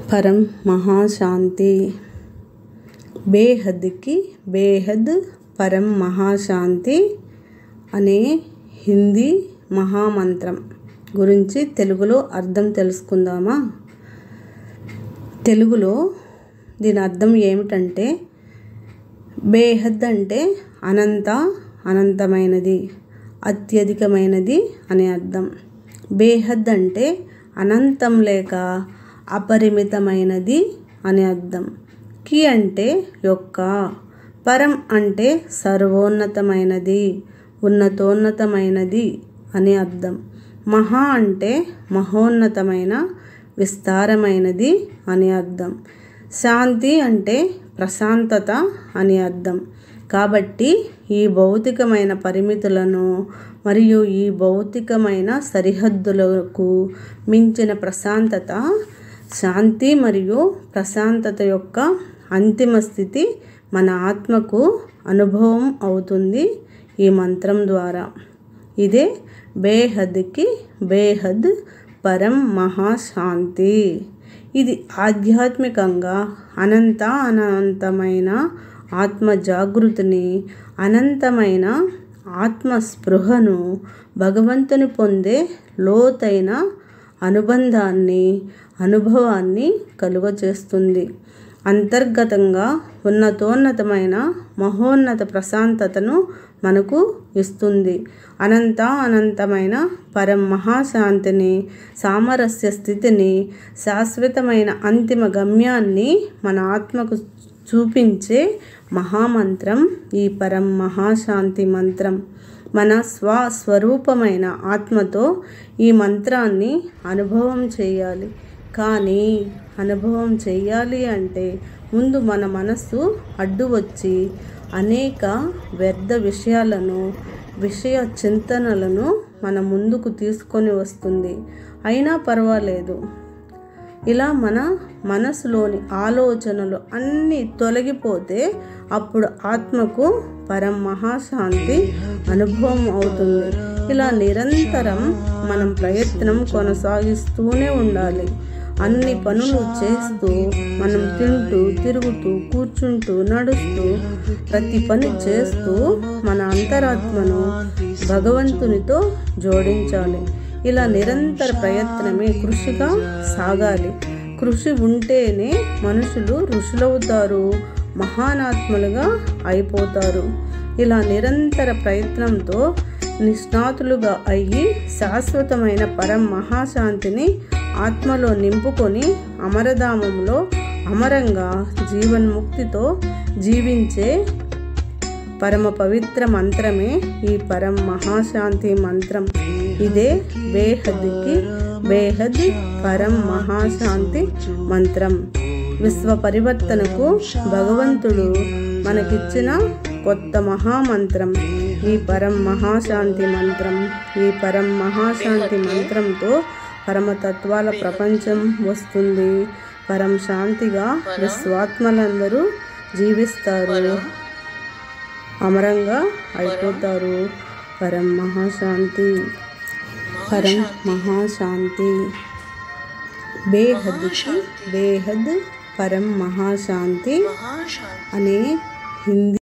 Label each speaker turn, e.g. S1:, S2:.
S1: పరం మహాశాంతి బేహద్కి బేహద్ పరం మహాశాంతి అనే హిందీ మహామంత్రం గురించి తెలుగులో అర్థం తెలుసుకుందామా తెలుగులో దీని అర్థం ఏమిటంటే బేహద్ అంటే అనంత అనంతమైనది అత్యధికమైనది అనే అర్థం బేహద్ అంటే అనంతం లేక అపరిమితమైనది అని అర్థం కి అంటే యొక్క పరం అంటే సర్వోన్నతమైనది ఉన్నతోన్నతమైనది అని అర్థం మహా అంటే మహోన్నతమైన విస్తారమైనది అని అర్థం శాంతి అంటే ప్రశాంతత అని అర్థం కాబట్టి ఈ భౌతికమైన పరిమితులను మరియు ఈ భౌతికమైన సరిహద్దులకు మించిన ప్రశాంతత శాంతి మరియు ప్రశాంతత యొక్క అంతిమ స్థితి మన ఆత్మకు అనుభవం అవుతుంది ఈ మంత్రం ద్వారా ఇదే బేహద్కి బేహద్ పరం మహాశాంతి ఇది ఆధ్యాత్మికంగా అనంత అనంతమైన ఆత్మ జాగృతిని అనంతమైన ఆత్మ స్పృహను భగవంతుని పొందే లోతైన అనుబంధాన్ని అనుభవాన్ని కలుగచేస్తుంది అంతర్గతంగా ఉన్నతోన్నతమైన మహోన్నత ప్రశాంతతను మనకు ఇస్తుంది అనంత అనంతమైన పరం మహాశాంతిని సామరస్య స్థితిని శాశ్వతమైన అంతిమ గమ్యాన్ని మన ఆత్మకు చూపించే మహామంత్రం ఈ పరం మహాశాంతి మంత్రం మన స్వస్వరూపమైన ఆత్మతో ఈ మంత్రాన్ని అనుభవం చేయాలి కానీ అనుభవం చేయాలి అంటే ముందు మన మనస్సు అడ్డు వచ్చి అనేక వ్యర్థ విషయాలను విషయ చింతనలను మన ముందుకు తీసుకొని వస్తుంది అయినా పర్వాలేదు ఇలా మన మనసులోని ఆలోచనలు అన్నీ తొలగిపోతే అప్పుడు ఆత్మకు పరం మహాశాంతి అనుభవం అవుతుంది ఇలా నిరంతరం మనం ప్రయత్నం కొనసాగిస్తూనే ఉండాలి అన్ని పనులు చేస్తూ మనం తింటూ తిరుగుతూ కూర్చుంటూ నడుస్తూ ప్రతి పని చేస్తూ మన అంతరాత్మను భగవంతునితో జోడించాలి ఇలా నిరంతర ప్రయత్నమే కృషిగా సాగాలి కృషి ఉంటేనే మనుషులు ఋషులవుతారు మహానాత్మలుగా అయిపోతారు ఇలా నిరంతర ప్రయత్నంతో నిష్ణాతులుగా అయ్యి శాశ్వతమైన పరం మహాశాంతిని ఆత్మలో నింపుకొని అమరధామంలో అమరంగా జీవన్ముక్తితో జీవించే పరమ పవిత్ర మంత్రమే ఈ పరం మహాశాంతి మంత్రం ఇదే బేహద్కి బేహద్ పరం మహాశాంతి మంత్రం విశ్వ పరివర్తనకు భగవంతుడు మనకిచ్చిన కొత్త మహామంత్రం ఈ పరం మహాశాంతి మంత్రం ఈ పరం మహాశాంతి మంత్రంతో పరమతత్వాల ప్రపంచం వస్తుంది పరం శాంతిగా విశ్వాత్మలందరూ జీవిస్తారు అమరంగా అయిపోతారు పరం మహాశాంతి పరం మహాశాంతి బేహద్కి బేహద్ పరం మహాశాంతి అనే హిందీ